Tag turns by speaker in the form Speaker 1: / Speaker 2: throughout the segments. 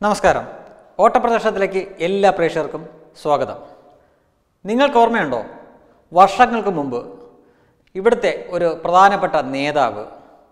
Speaker 1: നമസ്കാരം ഓട്ടപ്രദർശനത്തിലേക്ക് എല്ലാ പ്രേക്ഷകർക്കും സ്വാഗതം നിങ്ങൾക്ക് ഓർമ്മയുണ്ടോ വർഷങ്ങൾക്ക് മുമ്പ് ഇവിടുത്തെ ഒരു പ്രധാനപ്പെട്ട നേതാവ്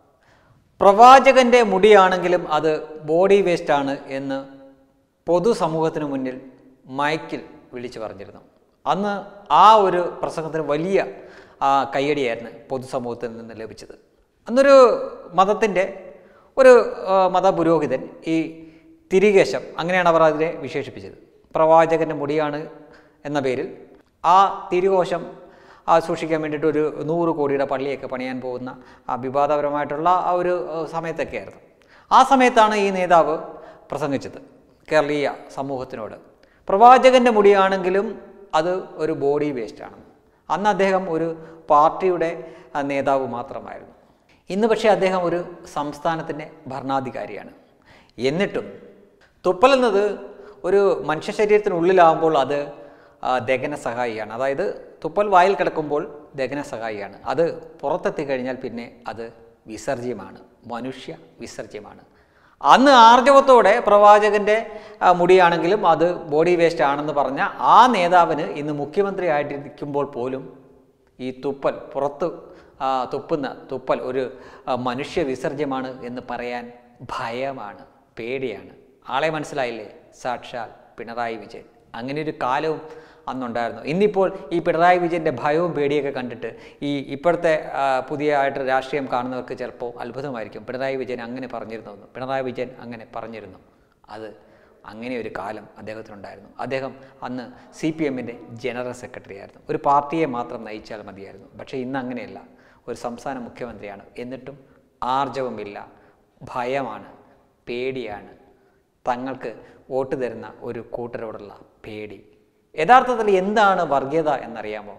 Speaker 1: പ്രവാചകൻ്റെ മുടിയാണെങ്കിലും അത് ബോഡി വേസ്റ്റാണ് എന്ന് പൊതുസമൂഹത്തിന് മുന്നിൽ മൈക്കിൽ വിളിച്ചു പറഞ്ഞിരുന്നു അന്ന് ആ ഒരു പ്രസംഗത്തിന് വലിയ ആ, കയ്യടിയായിരുന്നു പൊതുസമൂഹത്തിൽ നിന്ന് ലഭിച്ചത് അന്നൊരു മതത്തിൻ്റെ ഒരു ആ, മതപുരോഹിതൻ ഈ തിരികേശം അങ്ങനെയാണ് അവർ അതിനെ വിശേഷിപ്പിച്ചത് പ്രവാചകൻ്റെ മുടിയാണ് എന്ന പേരിൽ ആ തിരുകോശം ആ സൂക്ഷിക്കാൻ വേണ്ടിയിട്ട് ഒരു നൂറ് കോടിയുടെ പള്ളിയൊക്കെ പണിയാൻ പോകുന്ന ആ വിവാദപരമായിട്ടുള്ള ആ ഒരു ഏഹ്, സമയത്തൊക്കെ ആയിരുന്നു ആ സമയത്താണ് ഈ നേതാവ് പ്രസംഗിച്ചത് കേരളീയ സമൂഹത്തിനോട് പ്രവാചകൻ്റെ മുടിയാണെങ്കിലും അത് ഒരു ബോഡി വേസ്റ്റാണ് അന്ന് അദ്ദേഹം ഒരു പാർട്ടിയുടെ ആ, നേതാവ് മാത്രമായിരുന്നു ഇന്ന് പക്ഷേ അദ്ദേഹം ഒരു സംസ്ഥാനത്തിൻ്റെ ഭരണാധികാരിയാണ് എന്നിട്ടും തുപ്പൽ എന്നത് ഒരു മനുഷ്യ ശരീരത്തിനുള്ളിലാവുമ്പോൾ അത് ആ, ദഹന സഹായിയാണ് അതായത് തുപ്പൽ വായിൽ കിടക്കുമ്പോൾ ദഹന സഹായിയാണ് അത് പുറത്തെത്തി കഴിഞ്ഞാൽ പിന്നെ അത് വിസർജ്യമാണ് മനുഷ്യ വിസർജ്യമാണ് അന്ന് ആർജവത്തോടെ പ്രവാചകൻ്റെ ആ, മുടിയാണെങ്കിലും അത് ബോഡി വേസ്റ്റ് ആണെന്ന് പറഞ്ഞ ആ നേതാവിന് ഇന്ന് മുഖ്യമന്ത്രി ആയിട്ടിരിക്കുമ്പോൾ പോലും ഈ തുപ്പൽ പുറത്ത് ആ, തുപ്പുന്ന തുപ്പൽ ഒരു ആ, മനുഷ്യ വിസർജ്യമാണ് എന്ന് പറയാൻ ഭയമാണ് പേടിയാണ് ആളെ മനസ്സിലായില്ലേ സാക്ഷാൽ പിണറായി വിജയൻ അങ്ങനെ ഒരു കാലവും അന്നുണ്ടായിരുന്നു ഇന്നിപ്പോൾ ഈ പിണറായി വിജയൻ്റെ ഭയവും പേടിയൊക്കെ കണ്ടിട്ട് ഈ ഇപ്പോഴത്തെ ആ, പുതിയ ആയിട്ട് രാഷ്ട്രീയം കാണുന്നവർക്ക് ചിലപ്പോൾ അത്ഭുതമായിരിക്കും പിണറായി വിജയൻ അങ്ങനെ പറഞ്ഞിരുന്നു എന്ന്. പിണറായി വിജയൻ അങ്ങനെ പറഞ്ഞിരുന്നു അത് അങ്ങനെ ഒരു കാലം അദ്ദേഹത്തിനുണ്ടായിരുന്നു അദ്ദേഹം അന്ന് സി പി എമ്മിൻ്റെ ജനറൽ സെക്രട്ടറി ആയിരുന്നു ഒരു പാർട്ടിയെ മാത്രം നയിച്ചാൽ മതിയായിരുന്നു പക്ഷേ ഇന്ന് അങ്ങനെയല്ല ഒരു സംസ്ഥാന മുഖ്യമന്ത്രിയാണ് എന്നിട്ടും ആർജവമില്ല ഭയമാണ് പേടിയാണ് തങ്ങൾക്ക് വോട്ട് തരുന്ന ഒരു കൂട്ടരോടുള്ള പേടി യഥാർത്ഥത്തിൽ എന്താണ് വർഗീയത എന്നറിയാമോ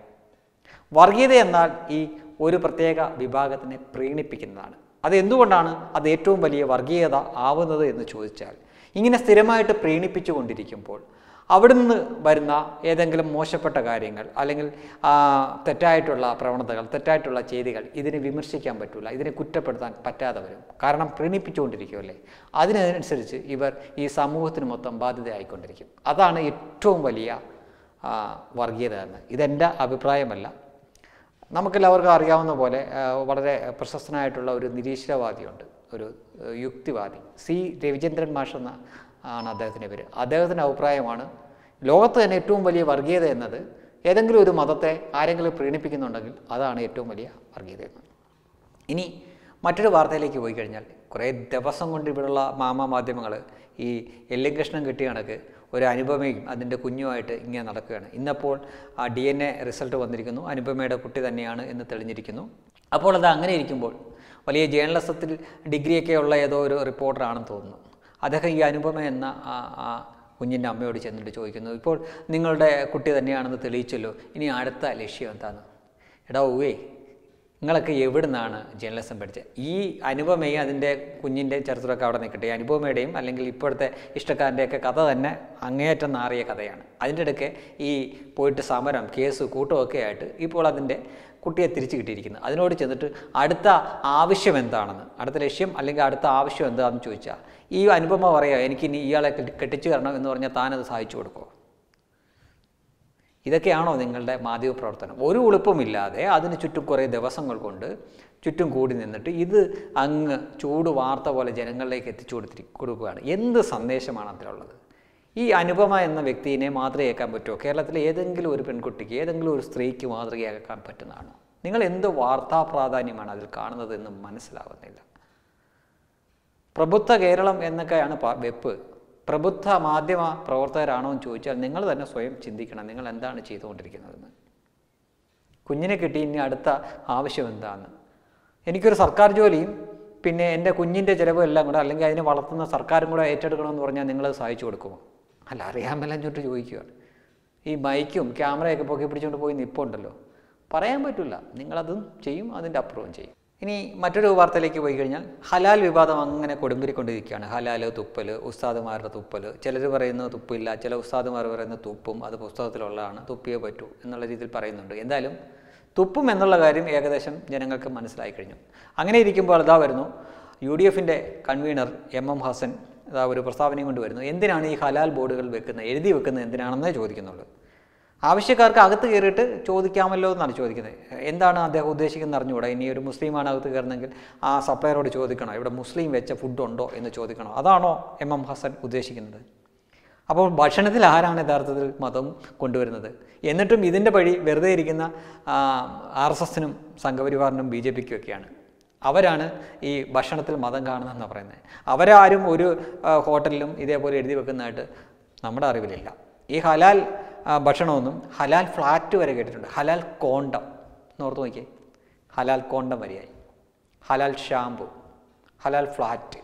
Speaker 1: വർഗീയത എന്നാൽ ഈ ഒരു പ്രത്യേക വിഭാഗത്തിനെ പ്രീണിപ്പിക്കുന്നതാണ് അത് എന്തുകൊണ്ടാണ് അത് ഏറ്റവും വലിയ വർഗീയത ആവുന്നത് എന്ന് ചോദിച്ചാൽ ഇങ്ങനെ സ്ഥിരമായിട്ട് പ്രീണിപ്പിച്ചുകൊണ്ടിരിക്കുമ്പോൾ അവിടെ നിന്ന് വരുന്ന ഏതെങ്കിലും മോശപ്പെട്ട കാര്യങ്ങൾ അല്ലെങ്കിൽ ആ, തെറ്റായിട്ടുള്ള പ്രവണതകൾ തെറ്റായിട്ടുള്ള ചെയ്തികൾ ഇതിനെ വിമർശിക്കാൻ പറ്റില്ല ഇതിനെ കുറ്റപ്പെടുത്താൻ പറ്റാതെ വരും കാരണം പ്രീണിപ്പിച്ചുകൊണ്ടിരിക്കുമല്ലേ അതിനനുസരിച്ച് ഇവർ ഈ സമൂഹത്തിന് മൊത്തം ബാധ്യതയായിക്കൊണ്ടിരിക്കും അതാണ് ഏറ്റവും വലിയ ആ, വർഗീയത എന്ന് ഇതെൻ്റെ അഭിപ്രായമല്ല നമുക്കെല്ലാവർക്കും അറിയാവുന്ന പോലെ ആ, വളരെ പ്രശസ്തനായിട്ടുള്ള ഒരു നിരീശ്വരവാദിയുണ്ട് ഒരു ആ, യുക്തിവാദി സി രവിചന്ദ്രൻ മാഷ് എന്ന ആണ് അദ്ദേഹത്തിൻ്റെ പേര് അദ്ദേഹത്തിൻ്റെ അഭിപ്രായമാണ് ലോകത്ത് തന്നെ ഏറ്റവും വലിയ വർഗീയത എന്നത് ഏതെങ്കിലും ഒരു മതത്തെ ആരെങ്കിലും പ്രീണിപ്പിക്കുന്നുണ്ടെങ്കിൽ അതാണ് ഏറ്റവും വലിയ വർഗീയത എന്ന് ഇനി മറ്റൊരു വാർത്തയിലേക്ക് പോയി കഴിഞ്ഞാൽ കുറേ ദിവസം കൊണ്ട് ഇവിടെയുള്ള മാമാ മാധ്യമങ്ങൾ ഈ എല്ലും കഷ്ണം കിട്ടിയ കണക്ക് ഒരു അനുപമയും അതിൻ്റെ കുഞ്ഞുമായിട്ട് ഇങ്ങനെ നടക്കുകയാണ് ഇന്നപ്പോൾ ആ ഡി എൻ എ റിസൾട്ട് വന്നിരിക്കുന്നു അനുപമയുടെ കുട്ടി തന്നെയാണ് എന്ന് തെളിഞ്ഞിരിക്കുന്നു അപ്പോൾ അത് അങ്ങനെ ഇരിക്കുമ്പോൾ വലിയ ജേർണലിസത്തിൽ ഡിഗ്രിയൊക്കെ ഉള്ള ഏതോ ഒരു റിപ്പോർട്ടറാണെന്ന് തോന്നുന്നു അദ്ദേഹം ഈ അനുപമ എന്ന ആ ആ കുഞ്ഞിൻ്റെ അമ്മയോട് ചെന്നിട്ട് ചോദിക്കുന്നു ഇപ്പോൾ നിങ്ങളുടെ കുട്ടി തന്നെയാണെന്ന് തെളിയിച്ചല്ലോ ഇനി അടുത്ത ലക്ഷ്യം എന്താണ് എടാ ഉവേ നിങ്ങളൊക്കെ എവിടെ നിന്നാണ് ജേർണലിസം പഠിച്ചത് ഈ അനുപമയും അതിൻ്റെ കുഞ്ഞിൻ്റെ ചരിത്രമൊക്കെ അവിടെ നിൽക്കട്ടെ ഈ അനുപമയുടെയും അല്ലെങ്കിൽ ഇപ്പോഴത്തെ ഇഷ്ടക്കാരൻ്റെയൊക്കെ കഥ തന്നെ അങ്ങേയറ്റം നാറിയ കഥയാണ് അതിൻ്റെ ഇടയ്ക്ക് ഈ പോയിട്ട് സമരം കേസ് കൂട്ടമൊക്കെ ആയിട്ട് ഇപ്പോൾ അതിൻ്റെ കുട്ടിയെ തിരിച്ചു കിട്ടിയിരിക്കുന്നത് അതിനോട് ചെന്നിട്ട് അടുത്ത ആവശ്യം എന്താണെന്ന് അടുത്ത ലക്ഷ്യം അല്ലെങ്കിൽ അടുത്ത ആവശ്യം എന്താണെന്ന് ചോദിച്ചാൽ ഈ അനുപമ പറയുക എനിക്കിനി ഇയാളെ കെട്ടി- കെട്ടിച്ചു തരണം എന്ന് പറഞ്ഞാൽ താനത് സഹായിച്ചു കൊടുക്കുമോ ഇതൊക്കെയാണോ നിങ്ങളുടെ മാധ്യമപ്രവർത്തനം ഒരു എളുപ്പമില്ലാതെ അതിന് ചുറ്റും കുറേ ദിവസങ്ങൾ കൊണ്ട് ചുറ്റും കൂടി നിന്നിട്ട് ഇത് അങ്ങ് ചൂട് വാർത്ത പോലെ ജനങ്ങളിലേക്ക് എത്തിച്ചു കൊടുത്തി കൊടുക്കുകയാണ് എന്ത് സന്ദേശമാണ് അതിലുള്ളത് ഈ അനുപമ എന്ന വ്യക്തിയെ മാതൃകയാക്കാൻ പറ്റുമോ കേരളത്തിലെ ഏതെങ്കിലും ഒരു പെൺകുട്ടിക്ക് ഏതെങ്കിലും ഒരു സ്ത്രീക്ക് മാതൃകയാക്കാൻ പറ്റുന്നതാണോ നിങ്ങൾ എന്ത് വാർത്താ പ്രാധാന്യമാണ് അതിൽ കാണുന്നത് എന്ന് മനസ്സിലാവുന്നില്ല പ്രബുദ്ധ കേരളം എന്നൊക്കെയാണ് പ- വെപ്പ് പ്രബുദ്ധ മാധ്യമ പ്രവർത്തകരാണോ എന്ന് ചോദിച്ചാൽ നിങ്ങൾ തന്നെ സ്വയം ചിന്തിക്കണം നിങ്ങൾ എന്താണ് ചെയ്തുകൊണ്ടിരിക്കുന്നതെന്ന് കുഞ്ഞിനെ കിട്ടി ഇനി അടുത്ത ആവശ്യം എന്താണെന്ന് എനിക്കൊരു സർക്കാർ ജോലിയും പിന്നെ എൻ്റെ കുഞ്ഞിൻ്റെ ചിലവും എല്ലാം കൂടെ അല്ലെങ്കിൽ അതിനെ വളർത്തുന്ന സർക്കാരും കൂടെ ഏറ്റെടുക്കണമെന്ന് പറഞ്ഞാൽ നിങ്ങളത് സഹായിച്ചു കൊടുക്കുമോ അല്ല അറിയാൻ മേലഞ്ഞോട്ട് ചോദിക്കുകയാണ് ഈ മൈക്കും ക്യാമറയൊക്കെ പൊക്കി പിടിച്ചുകൊണ്ട് പോയി നിൽപ്പുണ്ടല്ലോ പറയാൻ പറ്റില്ല നിങ്ങളതും ചെയ്യും അതിൻ്റെ അപ്പുറവും ചെയ്യും ഇനി മറ്റൊരു വാർത്തയിലേക്ക് പോയി കഴിഞ്ഞാൽ ഹലാൽ വിവാദം അങ്ങനെ കൊടുമ്പിരിക്കൊണ്ടിരിക്കുകയാണ് ഹലാൽ തുപ്പൽ ഉസ്താദുമാരുടെ തുപ്പൽ ചിലർ പറയുന്നു തുപ്പില്ല ചില ഉസ്താദുമാർ പറയുന്നു തുപ്പും അത് പുസ്തകത്തിലുള്ളതാണ് തുപ്പിയേ പറ്റൂ എന്നുള്ള രീതിയിൽ പറയുന്നുണ്ട് എന്തായാലും തുപ്പും എന്നുള്ള കാര്യം ഏകദേശം ജനങ്ങൾക്ക് മനസ്സിലായി കഴിഞ്ഞു അങ്ങനെ ഇരിക്കുമ്പോൾ അതാ വരുന്നു യു ഡി എഫിൻ്റെ കൺവീനർ എം എം ഹസൻ ഇതാ ഒരു പ്രസ്താവനയും കൊണ്ട് വരുന്നു എന്തിനാണ് ഈ ഹലാൽ ബോർഡുകൾ വെക്കുന്നത് എഴുതി വെക്കുന്നത് എന്തിനാണെന്നേ ചോദിക്കുന്നുള്ളൂ ആവശ്യക്കാർക്ക് അകത്ത് കയറിയിട്ട് ചോദിക്കാമല്ലോ എന്നാണ് ചോദിക്കുന്നത് എന്താണ് അദ്ദേഹം ഉദ്ദേശിക്കുന്നത് അറിഞ്ഞുകൂടാ ഇനി ഒരു മുസ്ലിമാണ് അകത്ത് കയറുന്നെങ്കിൽ ആ സപ്ലയറോട് ചോദിക്കണോ ഇവിടെ മുസ്ലിം വെച്ച ഫുഡ് ഉണ്ടോ എന്ന് ചോദിക്കണോ അതാണോ എം എം ഹസൻ ഉദ്ദേശിക്കുന്നത് അപ്പോൾ ഭക്ഷണത്തിൽ ആരാണ് യഥാർത്ഥത്തിൽ മതം കൊണ്ടുവരുന്നത് എന്നിട്ടും ഇതിൻ്റെ വഴി വെറുതെ ഇരിക്കുന്ന ആർ എസ് എസിനും സംഘപരിവാറിനും ബി ജെ പിക്കും ഒക്കെയാണ് അവരാണ് ഈ ഭക്ഷണത്തിൽ മതം കാണുന്നതെന്ന് പറയുന്നത് അവരാരും ഒരു ആ, ഹോട്ടലിലും ഇതേപോലെ എഴുതി വെക്കുന്നതായിട്ട് നമ്മുടെ അറിവിലില്ല ഈ ഹലാൽ ആ, ഭക്ഷണമൊന്നും ഹലാൽ ഫ്ലാറ്റ് വരെ കേട്ടിട്ടുണ്ട് ഹലാൽ കോണ്ടം എന്നോർത്ത് നോക്കിയേ ഹലാൽ കോണ്ടം വരെയായി ഹലാൽ ഷാമ്പു ഹലാൽ ഫ്ലാറ്റ്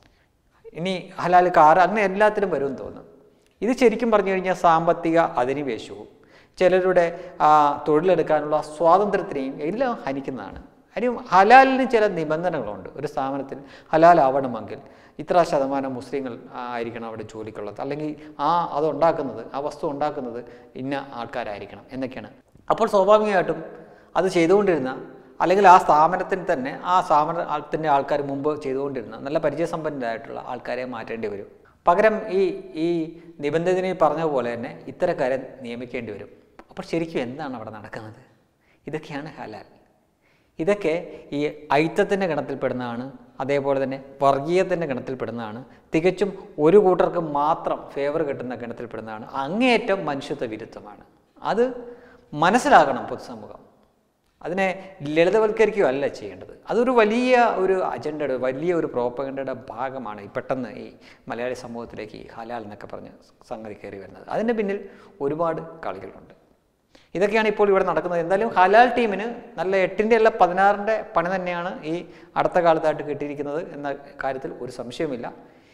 Speaker 1: ഇനി ഹലാൽ കാർ അങ്ങനെ എല്ലാത്തിലും വരുമെന്ന് തോന്നുന്നു ഇത് ശരിക്കും പറഞ്ഞു കഴിഞ്ഞാൽ സാമ്പത്തിക അധിനിവേശവും ചിലരുടെ ആ, തൊഴിലെടുക്കാനുള്ള സ്വാതന്ത്ര്യത്തിനെയും എല്ലാം ഹനിക്കുന്നതാണ് കാര്യം ഹലാലിന് ചില നിബന്ധനകളുണ്ട് ഒരു സ്ഥാപനത്തിൽ ഹലാൽ ആവണമെങ്കിൽ ഇത്ര ശതമാനം മുസ്ലിങ്ങൾ ആ, ആയിരിക്കണം അവിടെ ജോലിക്കുള്ളത് അല്ലെങ്കിൽ ആ അത് ഉണ്ടാക്കുന്നത് ആ വസ്തു ഉണ്ടാക്കുന്നത് ഇന്ന ആൾക്കാരായിരിക്കണം എന്നൊക്കെയാണ് അപ്പോൾ സ്വാഭാവികമായിട്ടും അത് ചെയ്തുകൊണ്ടിരുന്ന അല്ലെങ്കിൽ ആ സ്ഥാപനത്തിന് തന്നെ ആ സ്ഥാപനത്തിൻ്റെ ആൾക്കാർ മുമ്പ് ചെയ്തുകൊണ്ടിരുന്ന നല്ല പരിചയസമ്പന്നരായിട്ടുള്ള ആൾക്കാരെ മാറ്റേണ്ടി വരും പകരം ഈ ഈ നിബന്ധനയിൽ പറഞ്ഞ പോലെ തന്നെ ഇത്തരക്കാരെ നിയമിക്കേണ്ടി വരും അപ്പോൾ ശരിക്കും എന്താണ് അവിടെ നടക്കുന്നത് ഇതൊക്കെയാണ് ഹലാൽ ഇതൊക്കെ ഈ ഐത്തത്തിൻ്റെ ഗണത്തിൽപ്പെടുന്നതാണ് അതേപോലെ തന്നെ വർഗീയത്തിൻ്റെ ഗണത്തിൽപ്പെടുന്നതാണ് തികച്ചും ഒരു കൂട്ടർക്ക് മാത്രം ഫേവർ കിട്ടുന്ന ഗണത്തിൽപ്പെടുന്നതാണ് അങ്ങേയറ്റം മനുഷ്യത്വ വിരുദ്ധമാണ് അത് മനസ്സിലാക്കണം പൊതുസമൂഹം അതിനെ ലളിതവൽക്കരിക്കുകയോ അല്ല ചെയ്യേണ്ടത് അതൊരു വലിയ ഒരു അജണ്ടയുടെ വലിയ ഒരു പ്രോപ്പഗണ്ടയുടെ ഭാഗമാണ് ഈ പെട്ടെന്ന് ഈ മലയാളി സമൂഹത്തിലേക്ക് ഈ ഹലാൽ എന്നൊക്കെ പറഞ്ഞ് സംഗതി കയറി വരുന്നത് അതിൻ്റെ പിന്നിൽ ഒരുപാട് കളികളുണ്ട് ഇതൊക്കെയാണ് ഇപ്പോൾ ഇവിടെ നടക്കുന്നത് എന്തായാലും ഹലാൽ ടീമിന് നല്ല എട്ടിൻ്റെ അല്ല പതിനാറിൻ്റെ പണി തന്നെയാണ് ഈ അടുത്ത കാലത്തായിട്ട് കിട്ടിയിരിക്കുന്നത് എന്ന കാര്യത്തിൽ ഒരു സംശയവുമില്ല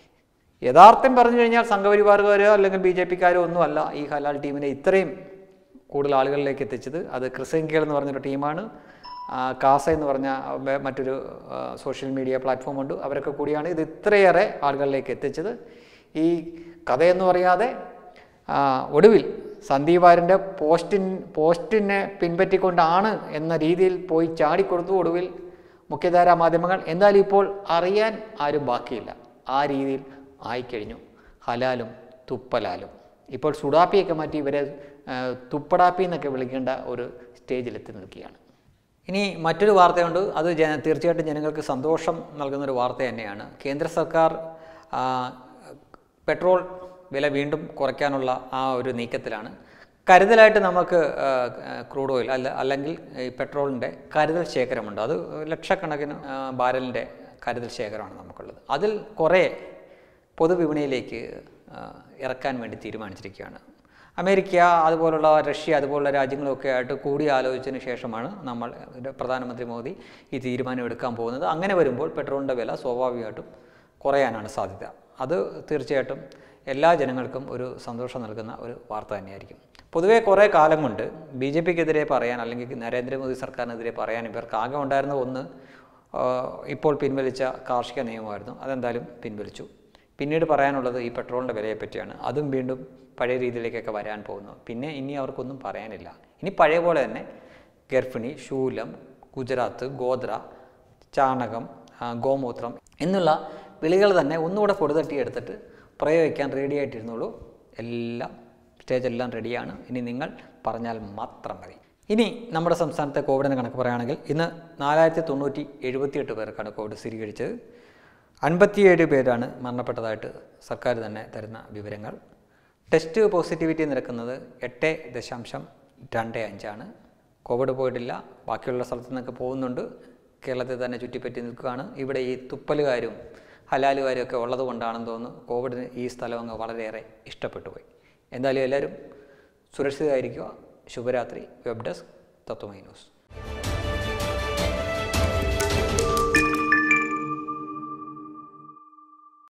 Speaker 1: യഥാർത്ഥം പറഞ്ഞു കഴിഞ്ഞാൽ സംഘപരിവാറുകാരോ അല്ലെങ്കിൽ ബി ജെ പിക്കാരോ ഒന്നുമല്ല ഈ ഹലാൽ ടീമിനെ ഇത്രയും കൂടുതൽ ആളുകളിലേക്ക് എത്തിച്ചത് അത് ക്രിസെങ്കികൾ എന്ന് പറഞ്ഞൊരു ടീമാണ് ആ, കാസ എന്ന് പറഞ്ഞ വേ- മറ്റൊരു ആ, സോഷ്യൽ മീഡിയ പ്ലാറ്റ്ഫോം ഉണ്ട് അവരൊക്കെ കൂടിയാണ് ഇത് ഇത്രയേറെ ആളുകളിലേക്ക് എത്തിച്ചത് ഈ കഥയെന്ന് പറയാതെ ആ, ഒടുവിൽ സന്ദീപ് വാര്യൻ്റെ പോസ്റ്റിൻ പോസ്റ്റിനെ പിൻപറ്റിക്കൊണ്ടാണ് എന്ന രീതിയിൽ പോയി ചാടിക്കൊടുത്തു ഒടുവിൽ മുഖ്യധാരാ മാധ്യമങ്ങൾ എന്തായാലും ഇപ്പോൾ അറിയാൻ ആരും ബാക്കിയില്ല ആ രീതിയിൽ ആയിക്കഴിഞ്ഞു ഹലാലും തുപ്പലാലും ഇപ്പോൾ സുഡാപ്പിയൊക്കെ മാറ്റി ഇവരെ ആ, തുപ്പടാപ്പി എന്നൊക്കെ വിളിക്കേണ്ട ഒരു സ്റ്റേജിലെത്തി നിൽക്കുകയാണ് ഇനി മറ്റൊരു വാർത്തയുണ്ട് അത് ജന തീർച്ചയായിട്ടും ജനങ്ങൾക്ക് സന്തോഷം നൽകുന്ന ഒരു വാർത്ത തന്നെയാണ് കേന്ദ്ര സർക്കാർ ആ, പെട്രോൾ വില വീണ്ടും കുറയ്ക്കാനുള്ള ആ ഒരു നീക്കത്തിലാണ് കരുതലായിട്ട് നമുക്ക് ആ, ക്രൂഡ് ഓയിൽ അല്ല അല്ലെങ്കിൽ ഈ പെട്രോളിൻ്റെ കരുതൽ ശേഖരമുണ്ട് അത് ലക്ഷക്കണക്കിന് ആ, ബാരലിൻ്റെ കരുതൽ ശേഖരമാണ് നമുക്കുള്ളത് അതിൽ കുറേ പൊതുവിപണിയിലേക്ക് ആ, ഇറക്കാൻ വേണ്ടി തീരുമാനിച്ചിരിക്കുകയാണ് അമേരിക്ക അതുപോലുള്ള റഷ്യ അതുപോലുള്ള രാജ്യങ്ങളൊക്കെ ആയിട്ട് കൂടി ആലോചിച്ചതിന് ശേഷമാണ് നമ്മൾ ഇതിൻ്റെ പ്രധാനമന്ത്രി മോദി ഈ തീരുമാനം എടുക്കാൻ പോകുന്നത് അങ്ങനെ വരുമ്പോൾ പെട്രോളിൻ്റെ വില സ്വാഭാവികമായിട്ടും കുറയാനാണ് സാധ്യത അത് തീർച്ചയായിട്ടും എല്ലാ ജനങ്ങൾക്കും ഒരു സന്തോഷം നൽകുന്ന ഒരു വാർത്ത തന്നെയായിരിക്കും പൊതുവേ കുറേ കാലം കൊണ്ട് ബി ജെ പിക്കെതിരെ പറയാൻ അല്ലെങ്കിൽ നരേന്ദ്രമോദി സർക്കാരിനെതിരെ പറയാൻ ഇവർക്ക് ആകെ ഉണ്ടായിരുന്ന ഒന്ന് ആ, ഇപ്പോൾ പിൻവലിച്ച കാർഷിക നിയമമായിരുന്നു അതെന്തായാലും പിൻവലിച്ചു പിന്നീട് പറയാനുള്ളത് ഈ പെട്രോളിൻ്റെ വിലയെ പറ്റിയാണ് അതും വീണ്ടും പഴയ രീതിയിലേക്കൊക്കെ വരാൻ പോകുന്നു പിന്നെ ഇനി അവർക്കൊന്നും പറയാനില്ല ഇനി പഴയ പോലെ തന്നെ ഗർഭിണി ശൂലം ഗുജറാത്ത് ഗോത്ര ചാണകം ആ, ഗോമൂത്രം എന്നുള്ള വിളികൾ തന്നെ ഒന്നുകൂടെ പൊടുതട്ടി എടുത്തിട്ട് പ്രയോഗിക്കാൻ റെഡി ആയിട്ടിരുന്നുള്ളൂ എല്ലാം സ്റ്റേജെല്ലാം റെഡിയാണ് ഇനി നിങ്ങൾ പറഞ്ഞാൽ മാത്രം മതി ഇനി നമ്മുടെ സംസ്ഥാനത്തെ കോവിഡിന് കണക്ക് പറയുകയാണെങ്കിൽ ഇന്ന് നാലായിരത്തി തൊണ്ണൂറ്റി എഴുപത്തിയെട്ട് പേർക്കാണ് കോവിഡ് സ്ഥിരീകരിച്ചത് അൻപത്തിയേഴ് പേരാണ് മരണപ്പെട്ടതായിട്ട് സർക്കാർ തന്നെ തരുന്ന വിവരങ്ങൾ ടെസ്റ്റ് പോസിറ്റിവിറ്റി നിരക്കുന്നത് എട്ട് ദശാംശം രണ്ട് അഞ്ചാണ് കോവിഡ് പോയിട്ടില്ല ബാക്കിയുള്ള സ്ഥലത്തു നിന്നൊക്കെ പോകുന്നുണ്ട് കേരളത്തിൽ തന്നെ ചുറ്റിപ്പറ്റി നിൽക്കുകയാണ് ഇവിടെ ഈ തുപ്പലുകാരും ഹലാലുകാരും ഒക്കെ ഉള്ളത് കൊണ്ടാണെന്ന് തോന്നുന്നു കോവിഡിന് ഈ സ്ഥലം അങ്ങ് വളരെയേറെ ഇഷ്ടപ്പെട്ടു പോയി എന്തായാലും എല്ലാവരും സുരക്ഷിതരായിരിക്കുക ശുഭരാത്രി വെബ് ഡെസ്ക് തത്വമൈ ന്യൂസ്